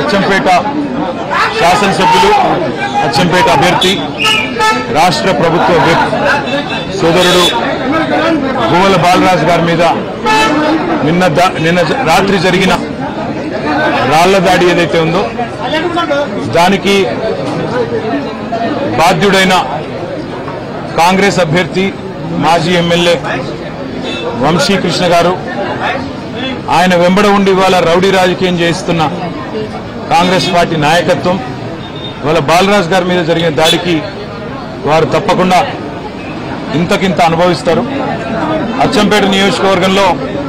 అచ్చంపేట శాసనసభ్యులు అచ్చంపేట అభ్యర్థి రాష్ట్ర ప్రభుత్వ విప్ సోదరుడు గువ్వల బాలరాజు గారి మీద నిన్న దా- నిన్న జ- రాత్రి జరిగిన రాళ్ల దాడి ఏదైతే ఉందో దానికి బాధ్యుడైన కాంగ్రెస్ అభ్యర్థి మాజీ ఎమ్మెల్యే వంశీకృష్ణ గారు ఆయన వెంబడ ఉండి ఇవాళ రౌడీ రాజకీయం చేస్తున్న కాంగ్రెస్ పార్టీ నాయకత్వం ఇవాళ బాలరాజ్ గారి మీద జరిగిన దాడికి వారు తప్పకుండా ఇంతకింత అనుభవిస్తారు అచ్చంపేట నియోజకవర్గంలో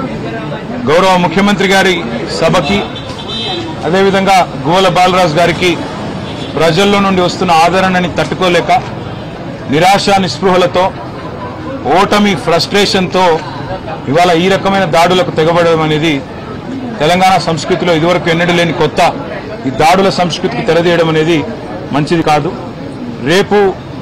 గౌరవ ముఖ్యమంత్రి గారి సభకి అదేవిధంగా గువల బాలరాజు గారికి ప్రజల్లో నుండి వస్తున్న ఆదరణని తట్టుకోలేక నిరాశ నిస్పృహలతో ఓటమి ఫ్రస్ట్రేషన్తో ఇవాళ ఈ రకమైన దాడులకు తెగబడడం అనేది తెలంగాణ సంస్కృతిలో ఇదివరకు ఎన్నడూ లేని కొత్త ఈ దాడుల సంస్కృతికి తెరదీయడం అనేది మంచిది కాదు రేపు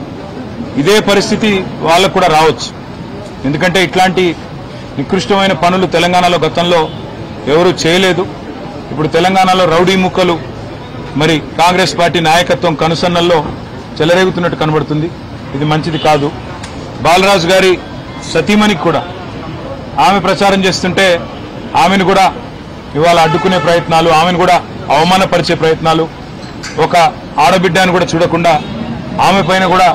ఇదే పరిస్థితి వాళ్ళకు కూడా రావచ్చు ఎందుకంటే ఇట్లాంటి నికృష్టమైన పనులు తెలంగాణలో గతంలో ఎవరూ చేయలేదు ఇప్పుడు తెలంగాణలో రౌడీ ముక్కలు మరి కాంగ్రెస్ పార్టీ నాయకత్వం కనుసన్నల్లో చెలరేగుతున్నట్టు కనబడుతుంది ఇది మంచిది కాదు బాలరాజు గారి సతీమణికి కూడా ఆమె ప్రచారం చేస్తుంటే ఆమెను కూడా ఇవాళ అడ్డుకునే ప్రయత్నాలు ఆమెను కూడా అవమానపరిచే ప్రయత్నాలు ఒక ఆడబిడ్డ అని కూడా చూడకుండా ఆమె పైన కూడా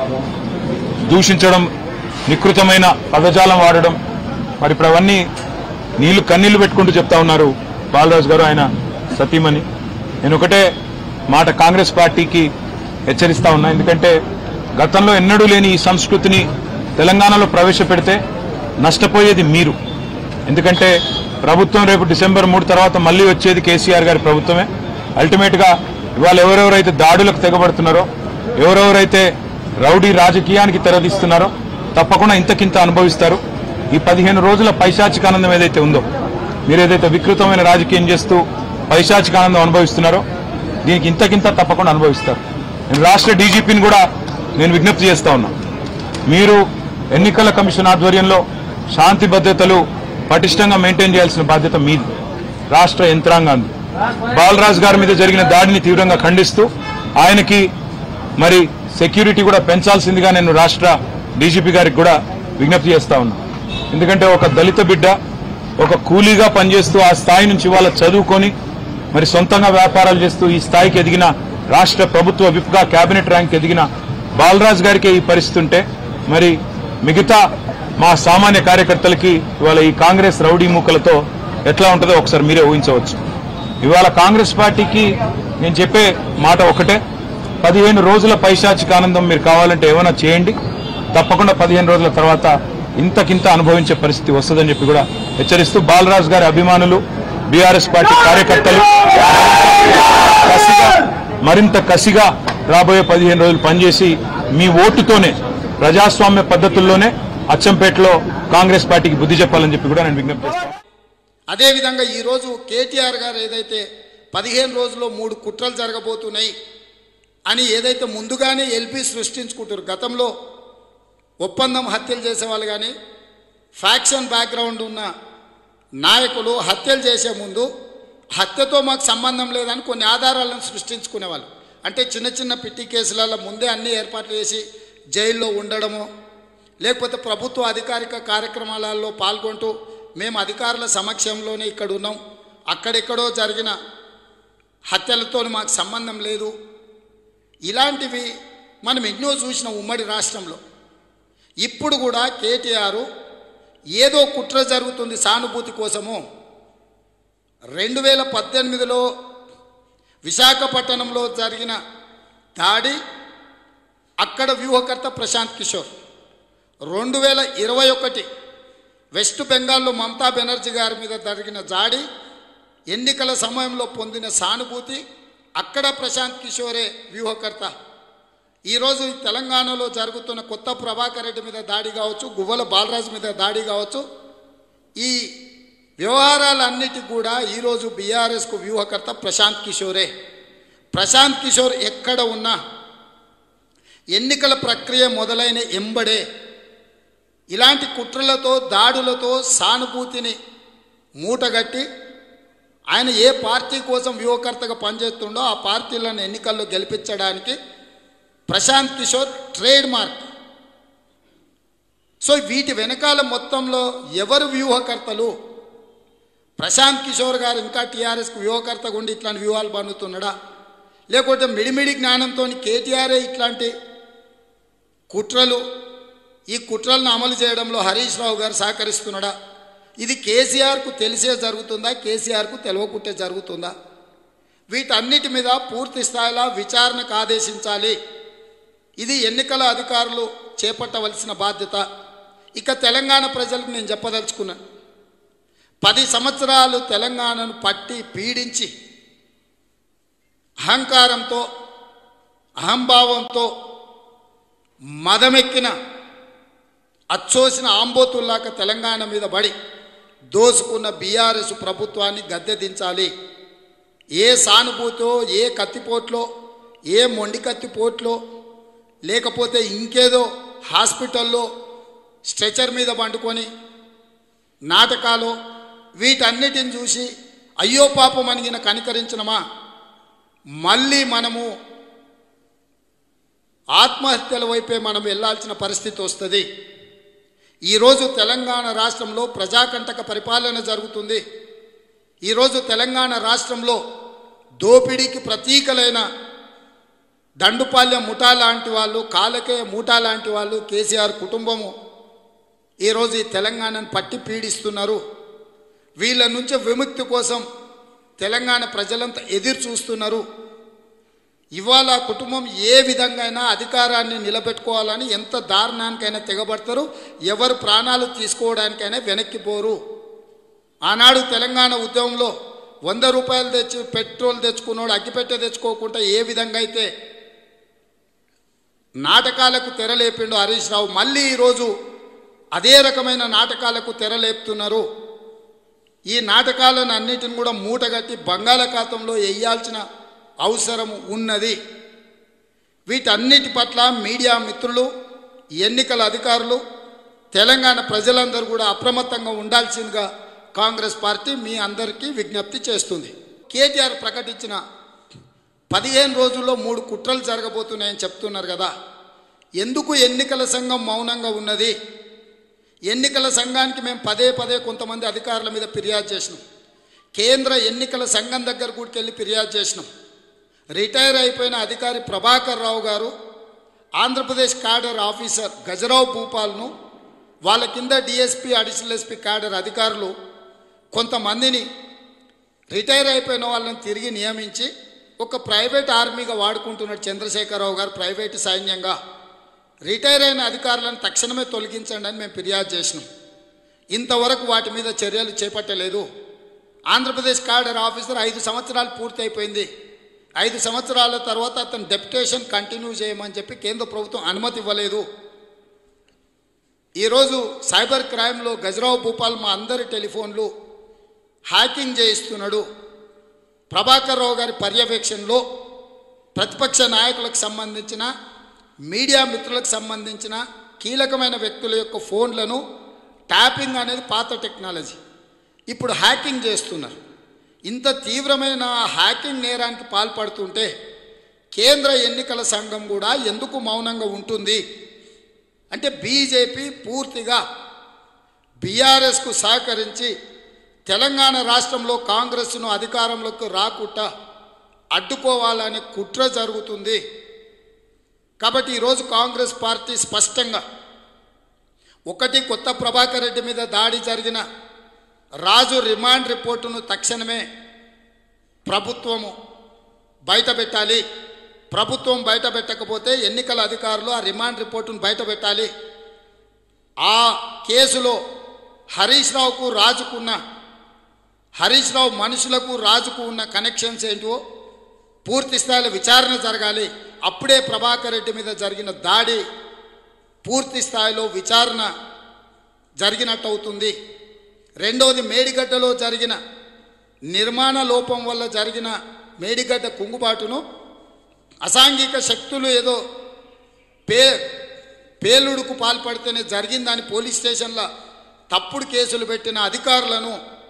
దూషించడం నికృతమైన పదజాలం వాడడం మరి ఇప్పుడు అవన్నీ నీళ్లు కన్నీళ్లు పెట్టుకుంటూ చెప్తా ఉన్నారు బాలరాజు గారు ఆయన సతీమణి నేను ఒకటే మాట కాంగ్రెస్ పార్టీకి హెచ్చరిస్తా ఉన్నా ఎందుకంటే గతంలో ఎన్నడూ లేని ఈ సంస్కృతిని తెలంగాణలో ప్రవేశపెడితే నష్టపోయేది మీరు ఎందుకంటే ప్రభుత్వం రేపు డిసెంబర్ మూడు తర్వాత మళ్ళీ వచ్చేది కేసీఆర్ గారి ప్రభుత్వమే అల్టిమేట్ గా ఇవాళ ఎవరెవరైతే దాడులకు తెగబడుతున్నారో ఎవరెవరైతే రౌడీ రాజకీయానికి తెరదీస్తున్నారో తప్పకుండా ఇంతకింత అనుభవిస్తారు ఈ పదిహేను రోజుల పైశాచిక ఆనందం ఏదైతే ఉందో మీరు ఏదైతే వికృతమైన రాజకీయం చేస్తూ పైశాచిక ఆనందం అనుభవిస్తున్నారో దీనికి ఇంతకింత తప్పకుండా అనుభవిస్తారు నేను రాష్ట్ర డీజీపీని కూడా నేను విజ్ఞప్తి చేస్తా ఉన్నా మీరు ఎన్నికల కమిషన్ ఆధ్వర్యంలో శాంతి భద్రతలు పటిష్టంగా మెయింటైన్ చేయాల్సిన బాధ్యత మీది రాష్ట్ర యంత్రాంగాన్ని బాలరాజ్ గారి మీద జరిగిన దాడిని తీవ్రంగా ఖండిస్తూ ఆయనకి మరి సెక్యూరిటీ కూడా పెంచాల్సిందిగా నేను రాష్ట్ర డీజీపీ గారికి కూడా విజ్ఞప్తి చేస్తా ఉన్నా ఎందుకంటే ఒక దళిత బిడ్డ ఒక కూలీగా పనిచేస్తూ ఆ స్థాయి నుంచి వాళ్ళ చదువుకొని మరి సొంతంగా వ్యాపారాలు చేస్తూ ఈ స్థాయికి ఎదిగిన రాష్ట్ర ప్రభుత్వ విప్గా కేబినెట్ ర్యాంక్ ఎదిగిన బాలరాజ్ గారికి ఈ పరిస్థితి ఉంటే మరి మిగతా మా సామాన్య కార్యకర్తలకి ఇవాళ ఈ కాంగ్రెస్ రౌడీ మూకలతో ఎట్లా ఉంటుందో ఒకసారి మీరే ఊహించవచ్చు ఇవాళ కాంగ్రెస్ పార్టీకి నేను చెప్పే మాట ఒకటే పదిహేను రోజుల పైశాచిక ఆనందం మీరు కావాలంటే ఏమైనా చేయండి తప్పకుండా పదిహేను రోజుల తర్వాత ఇంతకింత అనుభవించే పరిస్థితి వస్తుందని చెప్పి కూడా హెచ్చరిస్తూ బాలరాజు గారి అభిమానులు బీఆర్ఎస్ పార్టీ కార్యకర్తలు కసిగా మరింత కసిగా రాబోయే పదిహేను రోజులు పనిచేసి మీ ఓటుతోనే ప్రజాస్వామ్య పద్ధతుల్లోనే అచ్చంపేటలో కాంగ్రెస్ పార్టీకి బుద్ధి చెప్పాలని చెప్పి కూడా నేను విజ్ఞప్తి చేస్తాను అదేవిధంగా ఈరోజు కేటీఆర్ గారు ఏదైతే పదిహేను రోజుల్లో మూడు కుట్రలు జరగబోతున్నాయి అని ఏదైతే ముందుగానే ఎల్పి సృష్టించుకుంటారు గతంలో ఒప్పందం హత్యలు చేసేవాళ్ళు కానీ ఫ్యాక్షన్ బ్యాక్గ్రౌండ్ ఉన్న నాయకులు హత్యలు చేసే ముందు హత్యతో మాకు సంబంధం లేదని కొన్ని ఆధారాలను సృష్టించుకునేవాళ్ళు అంటే చిన్న చిన్న పిట్టి కేసులలో ముందే అన్ని ఏర్పాట్లు చేసి జైల్లో ఉండడము లేకపోతే ప్రభుత్వ అధికారిక కార్యక్రమాలలో పాల్గొంటూ మేము అధికారుల సమక్షంలోనే ఇక్కడ ఉన్నాం అక్కడెక్కడో జరిగిన హత్యలతో మాకు సంబంధం లేదు ఇలాంటివి మనం ఎన్నో చూసిన ఉమ్మడి రాష్ట్రంలో ఇప్పుడు కూడా కేటీఆర్ ఏదో కుట్ర జరుగుతుంది సానుభూతి కోసము రెండు వేల పద్దెనిమిదిలో విశాఖపట్నంలో జరిగిన దాడి అక్కడ వ్యూహకర్త ప్రశాంత్ కిషోర్ రెండు వేల ఇరవై ఒకటి వెస్ట్ బెంగాల్లో మమతా బెనర్జీ గారి మీద జరిగిన జాడి ఎన్నికల సమయంలో పొందిన సానుభూతి అక్కడ ప్రశాంత్ కిషోరే వ్యూహకర్త ఈరోజు ఈ తెలంగాణలో జరుగుతున్న కొత్త ప్రభాకర్ రెడ్డి మీద దాడి కావచ్చు గువ్వల బాలరాజు మీద దాడి కావచ్చు ఈ వ్యవహారాలన్నిటికి కూడా ఈరోజు బీఆర్ఎస్కు వ్యూహకర్త ప్రశాంత్ కిషోరే ప్రశాంత్ కిషోర్ ఎక్కడ ఉన్నా ఎన్నికల ప్రక్రియ మొదలైన ఎంబడే ఇలాంటి కుట్రలతో దాడులతో సానుభూతిని మూటగట్టి ఆయన ఏ పార్టీ కోసం వ్యూహకర్తగా పనిచేస్తుండో ఆ పార్టీలను ఎన్నికల్లో గెలిపించడానికి Prashant Kishor trademark so వీటి వెనకాల మొత్తంలో ఎవరు వ్యూహకర్తలు ప్రశాంత్ కిషోర్ గారు ఇంకా టీఆర్ఎస్కి వ్యూహకర్తగా ఉండి ఇట్లాంటి వ్యూహాలు పన్నుతున్నాడా లేకపోతే మిడిమిడి జ్ఞానంతో కేటీఆర్ఏ ఇట్లాంటి కుట్రలు ఈ కుట్రలను అమలు చేయడంలో హరీష్ రావు గారు సహకరిస్తున్నాడా ఇది కేసీఆర్కు తెలిసే జరుగుతుందా కేసీఆర్కు తెలియకుంటే జరుగుతుందా వీటన్నిటి మీద పూర్తి స్థాయిలో విచారణకు ఆదేశించాలి ఇది ఎన్నికల అధికారులు చేపట్టవలసిన బాధ్యత ఇక తెలంగాణ ప్రజలకు నేను చెప్పదలుచుకున్నాను పది సంవత్సరాలు తెలంగాణను పట్టి పీడించి అహంకారంతో అహంభావంతో మదమెక్కిన అచ్చోసిన ఆంబోతుల్లాక తెలంగాణ మీద పడి దోసుకున్న బీఆర్ఎస్ ప్రభుత్వాన్ని గద్దె దించాలి ఏ సానుభూతో ఏ కత్తిపోట్లో ఏ మొండి కత్తిపోట్లో లేకపోతే ఇంకేదో హాస్పిటల్లో స్ట్రెచర్ మీద పండుకొని నాటకాలు వీటన్నిటిని చూసి అయ్యో పాపం అనిగిన కనికరించినమా మళ్ళీ మనము ఆత్మహత్యల వైపే మనం వెళ్ళాల్సిన పరిస్థితి వస్తుంది ఈరోజు తెలంగాణ రాష్ట్రంలో ప్రజాకంటక పరిపాలన జరుగుతుంది ఈరోజు తెలంగాణ రాష్ట్రంలో దోపిడీకి ప్రతీకలైన దండుపాల్యం ముఠా లాంటి వాళ్ళు కాలకే ముఠా లాంటి వాళ్ళు కేసీఆర్ కుటుంబము ఈరోజు ఈ తెలంగాణను పట్టి పీడిస్తున్నారు వీళ్ళ నుంచి విముక్తి కోసం తెలంగాణ ప్రజలంతా ఎదురు చూస్తున్నారు ఇవాళ ఆ కుటుంబం ఏ విధంగా అయినా అధికారాన్ని నిలబెట్టుకోవాలని ఎంత దారుణానికైనా తెగబడతారు ఎవరు ప్రాణాలు తీసుకోవడానికైనా వెనక్కిపోరు ఆనాడు తెలంగాణ ఉద్యమంలో వంద రూపాయలు తెచ్చి పెట్రోల్ తెచ్చుకున్నాడు అగ్గిపెట్టె తెచ్చుకోకుండా ఏ విధంగా అయితే నాటకాలకు తెరలేపిండు హరీష్ రావు మళ్ళీ ఈరోజు అదే రకమైన నాటకాలకు తెరలేపుతున్నారు ఈ నాటకాలను అన్నిటిని కూడా మూటగట్టి బంగాళాఖాతంలో వేయాల్సిన అవసరం ఉన్నది వీటన్నిటి పట్ల మీడియా మిత్రులు ఎన్నికల అధికారులు తెలంగాణ ప్రజలందరూ కూడా అప్రమత్తంగా ఉండాల్సిందిగా కాంగ్రెస్ పార్టీ మీ అందరికీ విజ్ఞప్తి చేస్తుంది కేటీఆర్ ప్రకటించిన పదిహేను రోజుల్లో మూడు కుట్రలు జరగబోతున్నాయని చెప్తున్నారు కదా ఎందుకు ఎన్నికల సంఘం మౌనంగా ఉన్నది ఎన్నికల సంఘానికి మేము పదే పదే కొంతమంది అధికారుల మీద ఫిర్యాదు చేసినాం కేంద్ర ఎన్నికల సంఘం దగ్గర కూడా వెళ్ళి ఫిర్యాదు చేసినాం రిటైర్ అయిపోయిన అధికారి ప్రభాకర్ రావు గారు ఆంధ్రప్రదేశ్ క్యాడర్ ఆఫీసర్ గజరావు భూపాల్ను వాళ్ళ కింద డిఎస్పీ అడిషనల్ ఎస్పీ క్యాడర్ అధికారులు కొంతమందిని రిటైర్ అయిపోయిన వాళ్ళని తిరిగి నియమించి ఒక ప్రైవేట్ ఆర్మీగా వాడుకుంటున్నాడు చంద్రశేఖరరావు గారు ప్రైవేటు సైన్యంగా రిటైర్ అయిన అధికారులను తక్షణమే తొలగించండి అని మేము ఫిర్యాదు చేసినాం ఇంతవరకు వాటి మీద చర్యలు చేపట్టలేదు ఆంధ్రప్రదేశ్ క్యాడర్ ఆఫీసర్ ఐదు సంవత్సరాలు పూర్తి అయిపోయింది ఐదు సంవత్సరాల తర్వాత అతను డెప్యుటేషన్ కంటిన్యూ చేయమని చెప్పి కేంద్ర ప్రభుత్వం అనుమతి ఇవ్వలేదు ఈరోజు సైబర్ క్రైమ్లో గజరావు భూపాల్ మా అందరి టెలిఫోన్లు హ్యాకింగ్ చేయిస్తున్నాడు ప్రభాకర్ రావు గారి పర్యవేక్షణలో ప్రతిపక్ష నాయకులకు సంబంధించిన మీడియా మిత్రులకు సంబంధించిన కీలకమైన వ్యక్తుల యొక్క ఫోన్లను ట్యాపింగ్ అనేది పాత టెక్నాలజీ ఇప్పుడు హ్యాకింగ్ చేస్తున్నారు ఇంత తీవ్రమైన హ్యాకింగ్ నేరానికి పాల్పడుతుంటే కేంద్ర ఎన్నికల సంఘం కూడా ఎందుకు మౌనంగా ఉంటుంది అంటే బీజేపీ పూర్తిగా బీఆర్ఎస్కు సహకరించి తెలంగాణ రాష్ట్రంలో కాంగ్రెస్ను అధికారంలోకి రాకుండా అడ్డుకోవాలనే కుట్ర జరుగుతుంది కాబట్టి ఈరోజు కాంగ్రెస్ పార్టీ స్పష్టంగా ఒకటి కొత్త ప్రభాకర్ రెడ్డి మీద దాడి జరిగిన రాజు రిమాండ్ రిపోర్టును తక్షణమే ప్రభుత్వము బయట పెట్టాలి ప్రభుత్వం బయట పెట్టకపోతే ఎన్నికల అధికారులు ఆ రిమాండ్ రిపోర్టును బయట పెట్టాలి ఆ కేసులో హరీష్ రావుకు రాజుకున్న హరీష్ రావు మనుషులకు రాజుకు ఉన్న కనెక్షన్స్ ఏంటో పూర్తి స్థాయిలో విచారణ జరగాలి అప్పుడే ప్రభాకర్ రెడ్డి మీద జరిగిన దాడి పూర్తి స్థాయిలో విచారణ జరిగినట్టు అవుతుంది రెండవది మేడిగడ్డలో జరిగిన నిర్మాణ లోపం వల్ల జరిగిన మేడిగడ్డ కుంగుబాటును అసాంఘిక శక్తులు ఏదో పే పేలుడుకు పాల్పడితేనే జరిగిందని పోలీస్ స్టేషన్లో తప్పుడు కేసులు పెట్టిన అధికారులను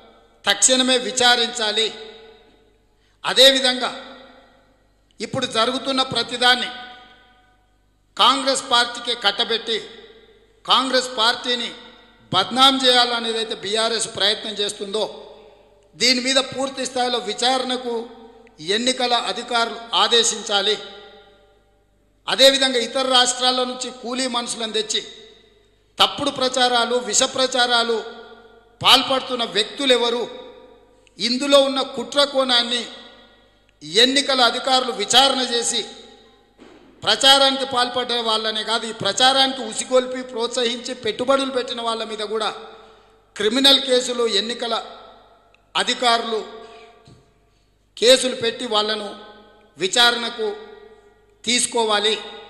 తక్షణమే విచారించాలి అదేవిధంగా ఇప్పుడు జరుగుతున్న ప్రతిదాన్ని కాంగ్రెస్ పార్టీకి కట్టబెట్టి కాంగ్రెస్ పార్టీని బద్నాం చేయాలనేది అయితే బీఆర్ఎస్ ప్రయత్నం చేస్తుందో దీని మీద పూర్తి స్థాయిలో విచారణకు ఎన్నికల అధికారులు ఆదేశించాలి అదేవిధంగా ఇతర రాష్ట్రాల నుంచి కూలీ మనుషులను తెచ్చి తప్పుడు ప్రచారాలు విష ప్రచారాలు పాల్పడుతున్న వ్యక్తులు ఎవరు ఇందులో ఉన్న కుట్ర కోణాన్ని ఎన్నికల అధికారులు విచారణ చేసి ప్రచారానికి పాల్పడ్డ వాళ్ళనే కాదు ఈ ప్రచారానికి ఉసిగొల్పి ప్రోత్సహించి పెట్టుబడులు పెట్టిన వాళ్ళ మీద కూడా క్రిమినల్ కేసులు ఎన్నికల అధికారులు కేసులు పెట్టి వాళ్ళను విచారణకు తీసుకోవాలి